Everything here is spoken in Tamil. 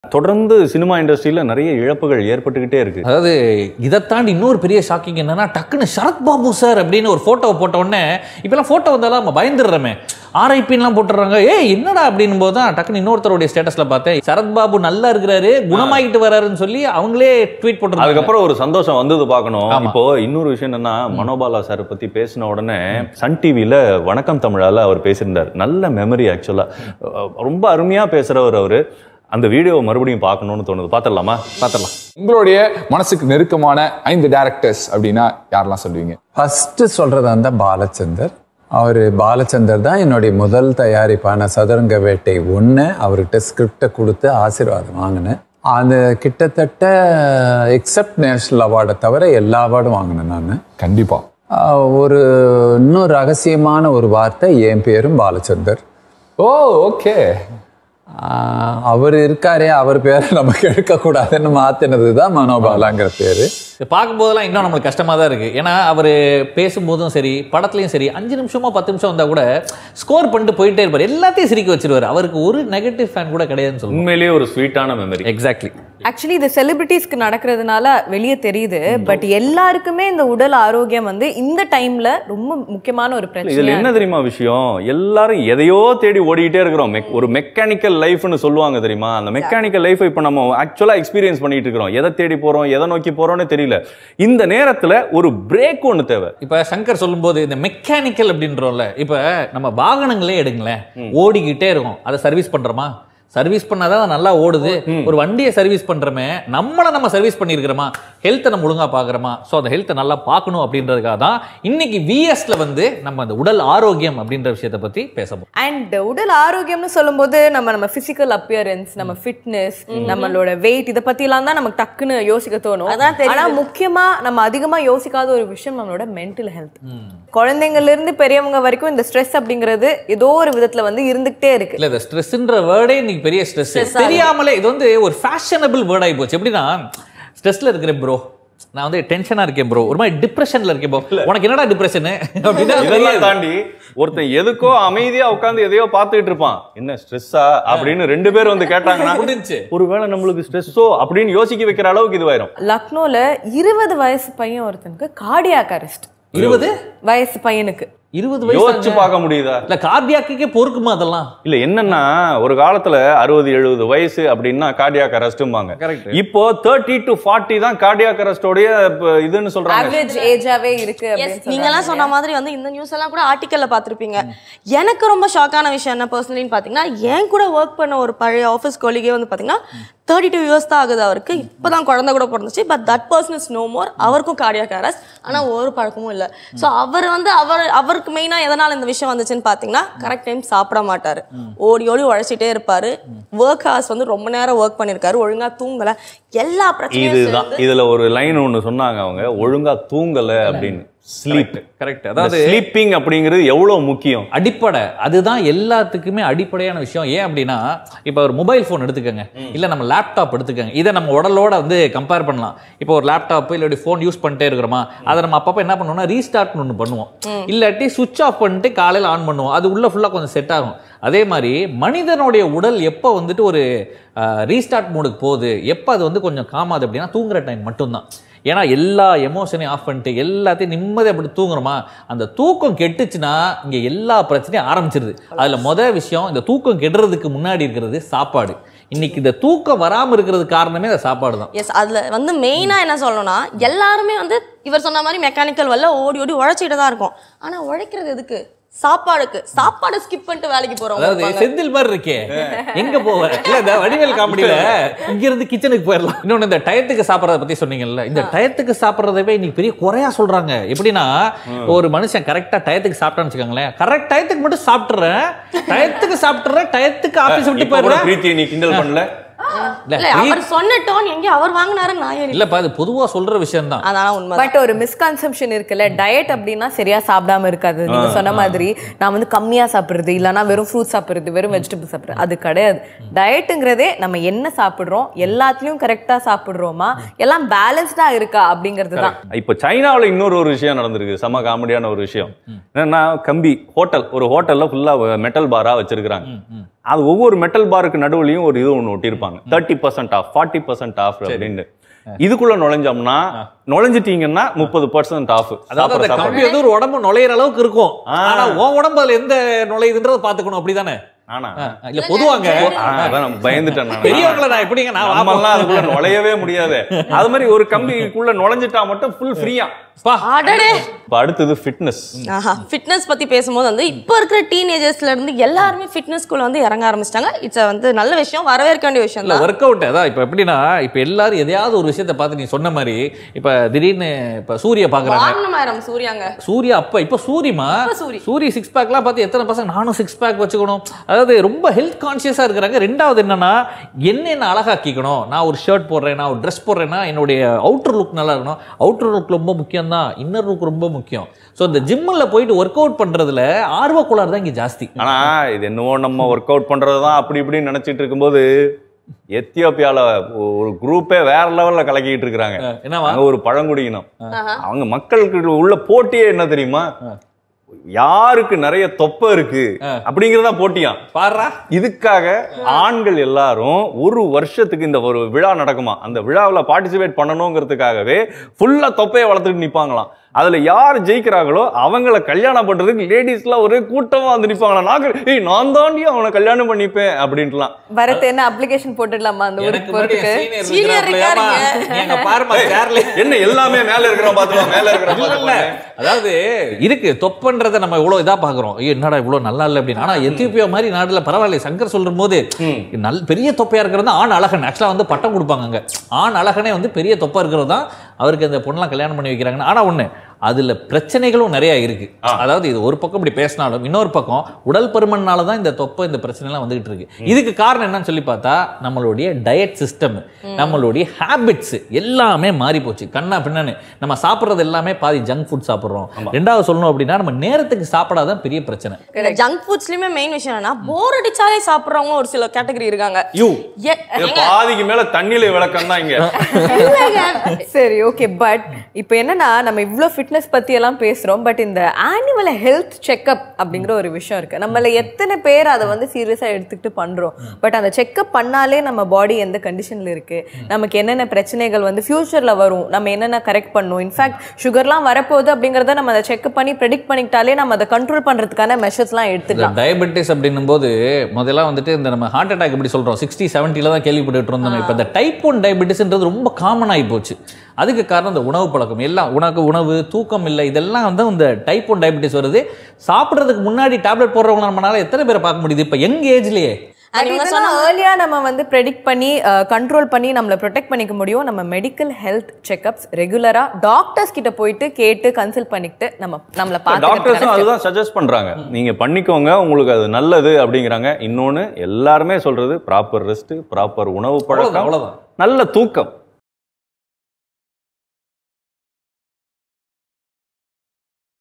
தொடர்ந்து சினிமா இண்டஸ்ட்ரியில நிறைய இழப்புகள் ஏற்பட்டுக்கிட்டே இருக்கு அதாவது இதை தாண்டி இன்னொரு பெரிய ஷாக்கிங் என்னன்னா டக்குன்னு சரத் பாபு சார் அப்படின்னு ஒரு போட்டோவை போட்ட உடனே இப்பெல்லாம் போட்டோ வந்தாலும் நம்ம பயந்துடுறோமே ஆர்ஐபின்லாம் போட்டுடுறாங்க ஏய் என்னடா அப்படின்னும் போது தான் டக்குன்னு இன்னொருத்தருடைய ஸ்டேட்டஸ்ல பார்த்தேன் சரத் பாபு நல்லா இருக்கிறாரு குணமாயிட்டு வராருன்னு சொல்லி அவங்களே ட்வீட் போட்டுருக்காங்க அதுக்கப்புறம் ஒரு சந்தோஷம் வந்தது பார்க்கணும் ஆமா. இப்போ இன்னொரு விஷயம் என்னன்னா மனோபாலா சார் பத்தி பேசின உடனே சன் டிவில வணக்கம் தமிழால அவர் பேசியிருந்தார் நல்ல மெமரி ஆக்சுவலா ரொம்ப அருமையா பேசுறவர் அவரு அந்த வீடியோவை மறுபடியும் பார்க்கணும்னு தோணுது பார்த்துடலாமா பார்த்துடலாம் உங்களுடைய மனசுக்கு நெருக்கமான ஐந்து டேரக்டர்ஸ் அப்படின்னா யாரெல்லாம் சொல்லுவீங்க ஃபர்ஸ்ட் சொல்றது அந்த பாலச்சந்தர் அவர் பாலச்சந்தர் தான் என்னுடைய முதல் தயாரிப்பான சதுரங்க வேட்டை ஒன்று அவர்கிட்ட ஸ்கிரிப்டை கொடுத்து ஆசீர்வாதம் வாங்கினேன் அது கிட்டத்தட்ட எக்ஸப்ட் நேஷனல் அவார்டை தவிர எல்லா அவார்டும் வாங்கினேன் நான் கண்டிப்பா ஒரு இன்னும் ரகசியமான ஒரு வார்த்தை என் பேரும் பாலச்சந்தர் ஓ ஓகே ஆஹ் அவர் இருக்காரே அவர் பேரை நமக்கு எடுக்கக்கூடாதுன்னு மாத்தினது தான் மனோபாலாங்கிற பேரு இதை பார்க்கும்போதெல்லாம் இன்னும் நம்மளுக்கு கஷ்டமாக தான் இருக்குது ஏன்னா அவர் பேசும்போதும் சரி படத்துலையும் சரி அஞ்சு நிமிஷமோ பத்து நிமிஷம் வந்தால் கூட ஸ்கோர் பண்ணிட்டு போயிட்டே இருப்பார் எல்லாத்தையும் சிரிக்க வச்சிருவார் அவருக்கு ஒரு நெகட்டிவ் ஃபேன் கூட கிடையாதுன்னு சொல்லுவோம் உண்மையிலேயே ஒரு ஸ்வீட்டான மெமரி எக்ஸாக்ட்லி ஆக்சுவலி இது செலிபிரிட்டிஸ்க்கு நடக்கிறதுனால வெளியே தெரியுது பட் எல்லாருக்குமே இந்த உடல் ஆரோக்கியம் வந்து இந்த டைம்ல ரொம்ப முக்கியமான ஒரு இதுல பிரச்சனை என்ன தெரியுமா விஷயம் எல்லாரும் எதையோ தேடி ஓடிக்கிட்டே இருக்கிறோம் மெக்- ஒரு மெக்கானிக்கல் லைஃப்னு சொல்லுவாங்க தெரியுமா அந்த மெக்கானிக்கல் லைஃப் இப்போ நம்ம ஆக்சுவலா எக்ஸ்பீரியன்ஸ் பண்ணிட்டு இருக்கிறோம் எதை தேடி போறோம் எதை நோக்கி போறோம்னு தெரியல இந்த நேரத்துல ஒரு பிரேக் ஒன்னு தேவை இப்போ சங்கர் சொல்லும்போது இந்த மெக்கானிக்கல் அப்படின்றோம்ல இப்போ நம்ம வாகனங்களே எடுங்களேன் ஓடிக்கிட்டே இருக்கும் அதை சர்வீஸ் பண்றோமா சர்வீஸ் பண்ணாதான் அது நல்லா ஓடுது ஒரு வண்டியை சர்வீஸ் பண்றோமே நம்மளை நம்ம சர்வீஸ் பண்ணியிருக்கிறோமா ஹெல்த்தை நம்ம ஒழுங்கா பார்க்குறோமா ஸோ அந்த ஹெல்த்தை நல்லா பார்க்கணும் அப்படின்றதுக்காக தான் இன்னைக்கு விஎஸ்ல வந்து நம்ம அந்த உடல் ஆரோக்கியம் அப்படின்ற விஷயத்தை பத்தி பேச போறோம் அண்ட் உடல் ஆரோக்கியம்னு சொல்லும்போது நம்ம நம்ம பிசிக்கல் அப்பியரன்ஸ் நம்ம ஃபிட்னஸ் நம்மளோட வெயிட் இதை பத்திலாம் தான் நமக்கு டக்குன்னு யோசிக்க தோணும் அதான் தெரியுது. ஆனா முக்கியமா நம்ம அதிகமா யோசிக்காத ஒரு விஷயம் நம்மளோட மென்டல் ஹெல்த் குழந்தைங்கள்ல இருந்து பெரியவங்க வரைக்கும் இந்த ஸ்ட்ரெஸ் அப்படிங்கிறது ஏதோ ஒரு விதத்துல வந்து இருந்துகிட்டே இருக்கு இல்ல இந்த ஸ்ட்ரெஸ்ன்ற வேர்டே இன்னைக்கு பெரிய ஸ்ட்ரெஸ் தெரியாமலே இது வந்து ஒரு ஃபேஷனபிள் வேர்ட் ஆகி போச்சு எப்படின்னா ஸ்ட்ரெஸ்ல இருக்கிறேன் ப்ரோ நான் வந்து டென்ஷனா இருக்கேன் ப்ரோ ஒரு மாதிரி டிப்ரெஷன்ல இருக்கேன் ப்ரோ உனக்கு என்னடா டிப்ரெஷன் அப்படின்னா இதெல்லாம் தாண்டி ஒருத்தன் எதுக்கோ அமைதியா உட்கார்ந்து எதையோ பார்த்துட்டு இருப்பான் என்ன ஸ்ட்ரெஸ்ஸா அப்படின்னு ரெண்டு பேர் வந்து கேட்டாங்கன்னா முடிஞ்சுச்சு. ஒருவேளை நம்மளுக்கு ஸ்ட்ரெஸ்ஸோ அப்படின்னு யோசிக்க வைக்கிற அளவுக்கு இதுவாயிரும் லக்னோல இருபது வயசு பையன் ஒருத்தனுக்கு கார்டியாக் அரெஸ்ட் இருபது வயசு பையனுக்கு இருபது யோசிச்சு வயசு பார்க்க முடியுதா இல்ல கார்டியாக்கே பொறுக்குமா அதெல்லாம் இல்ல என்னன்னா ஒரு காலத்துல அறுபது எழுபது வயசு அப்படின்னா கார்டியாக் அரெஸ்ட்பாங்க Correct. இப்போ தேர்ட்டி டு ஃபார்ட்டி தான் கார்டியாக் அரெஸ்டோடைய இதுன்னு சொல்றாங்க ஆவரேஜ் ஏஜாவே இருக்கு Yes, அப்படின்னு நீங்க எல்லாம் சொல்றாங்க. சொன்ன மாதிரி வந்து இந்த நியூஸ் எல்லாம் கூட ஆர்டிக்கல்ல பார்த்திருப்பீங்க எனக்கு ரொம்ப ஷாக்கான விஷயம் என்ன பர்சனலின்னு பாத்தீங்கன்னா என் கூட ஒர்க் பண்ண ஒரு பழைய ஆஃபீஸ் கொலிகே வந்து பாத்தீங்கன்னா தேர்ட்டி டூ இயர்ஸ் தான் ஆகுது அவருக்கு இப்பதான் குழந்தை கூட பிறந்துச்சு but that person is no more அவருக்கும் கார்டியாக் அரெஸ்ட் ஆனா ஒரு பழக்கமும் இல்ல சோ அவர் வந்து அவர் அவருக்கு மெயினா எதனால இந்த விஷயம் வந்துச்சுன்னு பாத்தீங்கன்னா கரெக்ட் டைம் சாப்பிட மாட்டாரு ஓடி ஓடி உழைச்சிட்டே இருப்பாரு ஒர்க் ஹார்ஸ் வந்து ரொம்ப நேரம் ஒர்க் பண்ணிருக்காரு ஒழுங்கா தூங்கல எல்லா பிரச்சனையும் இதுதான் சேர்ந்து- இதுல ஒரு லைன் ஒண்ணு சொன்னாங்க அவங்க ஒழுங்கா தூங்கல அப்படின்னு ஸ்லீப் கரெக்ட் அதாவது அதாவது ஸ்லீப்பிங் அப்படிங்கிறது எவ்வளவு முக்கியம் அடிப்படை அதுதான் எல்லாத்துக்குமே அடிப்படையான விஷயம் ஏன் அப்படின்னா இப்போ ஒரு மொபைல் ஃபோன் எடுத்துக்கோங்க இல்லை நம்ம லேப்டாப் எடுத்துக்கோங்க இதை நம்ம உடலோட வந்து கம்பேர் பண்ணலாம் இப்போ ஒரு லேப்டாப் இல்லாட்டி ஃபோன் யூஸ் பண்ணிட்டே இருக்கிறோமா அதை நம்ம அப்பப்போ என்ன பண்ணுவோம்னா ரீஸ்டார்ட்னு ஒன்று பண்ணுவோம் இல்லாட்டி சுவிட்ச் ஆஃப் பண்ணிட்டு காலையில் ஆன் பண்ணுவோம் அது உள்ள ஃபுல்லாக கொஞ்சம் செட் ஆகும் அதே மாதிரி மனிதனுடைய உடல் எப்போ வந்துட்டு ஒரு ரீஸ்டார்ட் மோடுக்கு போகுது எப்போ அது வந்து கொஞ்சம் காமாது அப்படின்னா தூங்குற டைம் மட்டும்தான் ஏன்னா எல்லா எமோஷனையும் ஆஃப் பண்ணிட்டு எல்லாத்தையும் நிம்மதியாக அப்படி தூங்குறோமா அந்த தூக்கம் கெட்டுச்சுன்னா இங்கே எல்லா பிரச்சனையும் ஆரம்பிச்சிருது அதில் முதல் விஷயம் இந்த தூக்கம் கெடுறதுக்கு முன்னாடி இருக்கிறது சாப்பாடு இன்னைக்கு இந்த தூக்கம் வராமல் இருக்கிறது காரணமே இந்த சாப்பாடு தான் எஸ் அதுல வந்து மெயினா என்ன சொல்லணும்னா எல்லாருமே வந்து இவர் சொன்ன மாதிரி மெக்கானிக்கல் வரல ஓடி ஓடி உழைச்சிட்டு தான் இருக்கும் ஆனா உழைக்கிறது எதுக்கு சாப்பாடுக்கு சாப்பாடு ஸ்கிப் பண்ணிட்டு வேலைக்கு அதாவது போறவங்க செந்தில் மாதிரி இருக்கே எங்க போவ இல்ல இந்த வடிவேல் காமெடியில இங்க இருந்து கிச்சனுக்கு போயிடலாம் இன்னொன்னு இந்த டயத்துக்கு சாப்பிடறத பத்தி சொன்னீங்கல்ல இந்த டயத்துக்கு சாப்பிடறதவே இன்னைக்கு பெரிய குறையா சொல்றாங்க எப்படின்னா ஒரு மனுஷன் கரெக்டா டயத்துக்கு சாப்பிட்டான்னு வச்சுக்கோங்களேன் கரெக்ட் டயத்துக்கு மட்டும் சாப்பிட்டுறேன் டயத்துக்கு சாப்பிட்டுறேன் டயத்துக்கு ஆபீஸ் விட்டு இப்ப கூட போயிடுறேன் பிரீத்தி நீ கிண்டல் பண்ணல இல்ல, இல்ல அவர் சொன்ன டோன் எங்க அவர் வாங்கினாரு நான் ஏன் இல்லப்பா இது பொதுவா சொல்ற விஷயம் தான் அதான் உண்மை பட் ஒரு மிஸ்கன்செப்ஷன் இருக்குல்ல டயட் அப்படின்னா சரியா சாப்பிடாம இருக்காது நீங்க சொன்ன மாதிரி நான் வந்து கம்மியா சாப்பிடுறது இல்லனா வெறும் ஃப்ரூட் சாப்பிடுறது வெறும் வெஜிடபிள் சாப்பிடுறது அது கிடையாது டயட்டுங்கிறதே நம்ம என்ன சாப்பிடுறோம் எல்லாத்துலயும் கரெக்டா சாப்பிடுறோமா எல்லாம் பேலன்ஸ்டா இருக்கா அப்படிங்கிறது தான் இப்ப சைனாவுல இன்னொரு ஒரு விஷயம் நடந்திருக்கு செம காமெடியான ஒரு விஷயம் என்னன்னா கம்பி ஹோட்டல் ஒரு ஹோட்டல்ல ஃபுல்லா மெட்டல் பாரா வச்சிருக்காங்க அது ஒவ்வொரு மெட்டல் பாருக்கு நடுவுலையும் ஒரு இது ஒன்று ஒட்டியிருப்பாங்க thirty percent of forty percent of அப்படின்னு இதுக்குள்ள நுழைஞ்சோம்னா நுழைஞ்சிட்டீங்கன்னா முப்பது பர்சன்ட் ஆஃப் அதாவது அந்த கம்பி வந்து ஒரு உடம்பு நுழையிற அளவுக்கு இருக்கும் ஆனா உன் உடம்பு அதுல எந்த நுழையுதுன்றத பாத்துக்கணும் அப்படிதானே ஆனா ஆ, இல்ல பொதுவாங்க ஆ, அதான் நான் பயந்துட்டேன் நான். பெரியவங்கள நான் எப்படிங்க நான் நம்மெல்லாம் அதுக்குள்ள நுழையவே முடியாது அது மாதிரி ஒரு கம்பிக்குள்ள நுழைஞ்சிட்டா மட்டும் ஃபுல் ஃப்ரீயா பா அடடே இப்ப அடுத்தது ஃபிட்னஸ் ஆஹா ஃபிட்னஸ் பத்தி பேசும்போது வந்து இப்போ இருக்கிற டீனேஜர்ஸ்ல இருந்து எல்லாருமே ஃபிட்னஸ்குள்ள வந்து இறங்க ஆரம்பிச்சிட்டாங்க இட்ஸ் வந்து நல்ல விஷயம் வரவேற்க வேண்டிய விஷயம் இல்ல தான் ஒர்க் அவுட் அதான் இப்ப எப்படின்னா இப்ப எல்லாரும் எதையாவது ஒரு விஷயத்தை பார்த்து நீ சொன்ன மாதிரி இப்ப திடீர்னு இப்ப சூரிய பாக்குறாங்க வாரணமாயிரம் சூர்யாங்க சூர்யா அப்ப இப்ப சூரியமா இப்ப சூரி. சூரிய சிக்ஸ் பேக்லாம் பார்த்து எத்தனை பசங்க நானும் சிக்ஸ் பேக் வச்சுக்கணும் அதாவது ரொம்ப ஹெல்த் கான்சியஸா இருக்கிறாங்க ரெண்டாவது என்னன்னா என்ன என்ன அழகாக்கிக்கணும் நான் ஒரு ஷர்ட் போடுறேன் நான் ஒரு ட்ரெஸ் போடுறேன்னா என்னுடைய அவுட்டர் லுக் நல்லா இருக்கணும் அவுட்டர் லுக் ரொம்ப முக்கியம் தான் இன்னர் லுக் ரொம்ப முக்கியம் ஸோ இந்த ஜிம்மில் போயிட்டு ஒர்க் அவுட் பண்றதுல ஆர்வக்கோளாறு தான் இங்க ஜாஸ்தி ஆனா இது என்னவோ நம்ம ஒர்க் அவுட் பண்றதுதான் அப்படி இப்படின்னு நினைச்சிட்டு இருக்கும்போது எத்தியோப்பியால ஒரு குரூப்பே வேற லெவல்ல கலக்கிட்டு இருக்கிறாங்க என்னவா அங்க ஒரு பழங்குடியினம் அவங்க மக்களுக்கு உள்ள போட்டியே என்ன தெரியுமா யாருக்கு நிறைய தொப்பை இருக்கு அப்படிங்கறதா போட்டியா பாடுறா இதுக்காக ஆண்கள் எல்லாரும் ஒரு வருஷத்துக்கு இந்த ஒரு விழா நடக்குமா அந்த விழாவில் பார்ட்டிசிபேட் பண்ணணுங்கிறதுக்காகவே ஃபுல்லா தொப்பையை வளர்த்துட்டு நிப்பாங்களாம் அதுல யார் ஜெயிக்கிறாங்களோ அவங்கள கல்யாணம் பண்றதுக்கு லேடிஸ்லாம் ஒரே கூட்டமா வந்து நிப்பாங்களாம் நான் ஏய் நான் தாண்டி அவனை கல்யாணம் பண்ணிப்பேன் அப்படின்ட்டுலாம் வரது என்ன அப்ளிகேஷன் போட்டுடலாமா அந்த எனக்கு ஊருக்கு முன்னாடி போறதுக்கு என் senior Senior இருக்கிறாப்ல, இருக்காருங்க. ஏம்மா, நீங்க பாருமா சேர்ல என்ன எல்லாமே மேல இருக்கிற பாத்துருவா மேல இருக்கிற இல்ல, இல்ல. பாத்துருவா அதாவது இருக்கு தொப்பன்றத நம்ம இவ்வளவு இதா பாக்குறோம் ஐயோ என்னடா இவ்வளவு நல்லா இல்ல அப்படின்னு ஆனா எத்தியோப்பியா மாதிரி நாடுல பரவாயில்ல சங்கர் சொல்லும் போது நல் பெரிய தொப்பையா இருக்கிறது ஆண் அழகன் ஆக்சுவலா வந்து பட்டம் கொடுப்பாங்க அங்க ஆண் அழகனே வந்து பெரிய தொப்பா இருக்கிறது தான் அவருக்கு அந்த பொண்ணெல்லாம் கல்யாணம் பண்ணி வைக்கிறாங்கன்னு ஆனா ஒண்ணு அதுல பிரச்சனைகளும் நிறைய இருக்கு அதாவது இது ஒரு பக்கம் இப்படி பேசினாலும் இன்னொரு பக்கம் உடல் பருமனால தான் இந்த தொப்பை இந்த பிரச்சனை எல்லாம் வந்துகிட்டு இருக்கு இதுக்கு காரணம் என்னன்னு சொல்லி பார்த்தா நம்மளுடைய டயட் சிஸ்டம் நம்மளுடைய ஹாபிட்ஸ் எல்லாமே மாறி போச்சு கண்ணா பின்னான்னு நம்ம சாப்பிடுறது எல்லாமே பாதி ஜங்க் ஃபுட் சாப்பிடுறோம் ரெண்டாவது சொல்லணும் அப்படின்னா நம்ம நேரத்துக்கு சாப்பிடாதான் பெரிய பிரச்சனை இந்த ஜங்க் ஃபுட்ஸ்லயுமே மெயின் விஷயம் என்னன்னா போர் அடிச்சாலே சாப்பிடுறவங்க ஒரு சில கேட்டகரி இருக்காங்க யூ ஏ- இது பாதிக்கு மேல தண்ணியில விளக்கம் தான் இங்க சரி ஓகே பட் இப்போ என்னன்னா நம்ம இவ்ளோ ஃபிட்னஸ் பத்தி எல்லாம் பேசுறோம் பட் இந்த ஆனுவல் ஹெல்த் செக்அப் அப்படிங்கிற ஒரு விஷயம் இருக்கு நம்மள எத்தனை பேர் அதை வந்து சீரியஸா எடுத்துக்கிட்டு பண்றோம் பட் அந்த செக்அப் பண்ணாலே நம்ம பாடி எந்த கண்டிஷன்ல இருக்கு நமக்கு என்னென்ன பிரச்சனைகள் வந்து ஃபியூச்சர்ல வரும் நம்ம என்னென்ன கரெக்ட் பண்ணும் இன்ஃபேக்ட் சுகர்லாம் வரப்போகுது அப்படிங்கறத நம்ம அதை செக்அப் பண்ணி ப்ரெடிக்ட் பண்ணிக்கிட்டாலே நம்ம அதை கண்ட்ரோல் பண்றதுக்கான மெஷர்ஸ்லாம் இந்த எடுத்துக்கலாம் டயபெட்டிஸ் அப்படின்னும் போது முதல்ல வந்துட்டு இந்த நம்ம ஹார்ட் அட்டாக் எப்படி சொல்றோம் சிக்ஸ்டி செவன்ட்டில தான் கேள்விப்பட்டு இருந்தோம் இப்போ இந்த டைப் ஒன் டயபெட்டிஸ்ன்றது ரொம்ப காமன் ஆகி போச்சு அதுக்கு காரணம் இந்த உணவு பழக்கம் எல்லாம் உனக்கு உணவு தூக்கம் இல்லை இதெல்லாம் வந்து இந்த டைப் ஒன் டயபெட்டிஸ் வருது சாப்பிட்றதுக்கு முன்னாடி டேப்லெட் போடுறவங்க நம்மளால எத்தனை பேரை பார்க்க முடியுது இப்போ யங் ஏஜ்லயே And இவங்க சொன்ன ஏர்லியா நம்ம வந்து ப்ரெடிக்ட் பண்ணி கண்ட்ரோல் பண்ணி நம்மளை ப்ரொடெக்ட் பண்ணிக்க முடியும் நம்ம மெடிக்கல் ஹெல்த் செக்அப்ஸ் ரெகுலரா டாக்டர்ஸ் கிட்ட போயிட்டு கேட்டு கன்சல்ட் பண்ணிக்கிட்டு நம்ம நம்மளை டாக்டர்ஸும் பார்த்து அதுதான் சஜஸ்ட் பண்றாங்க நீங்க பண்ணிக்கோங்க உங்களுக்கு அது நல்லது அப்படிங்கிறாங்க இன்னொன்னு எல்லாருமே சொல்றது ப்ராப்பர் ரெஸ்ட் ப்ராப்பர் உணவு அவ்வளவுதான், பழக்கம் அவ்வளவுதான். நல்ல தூக்கம்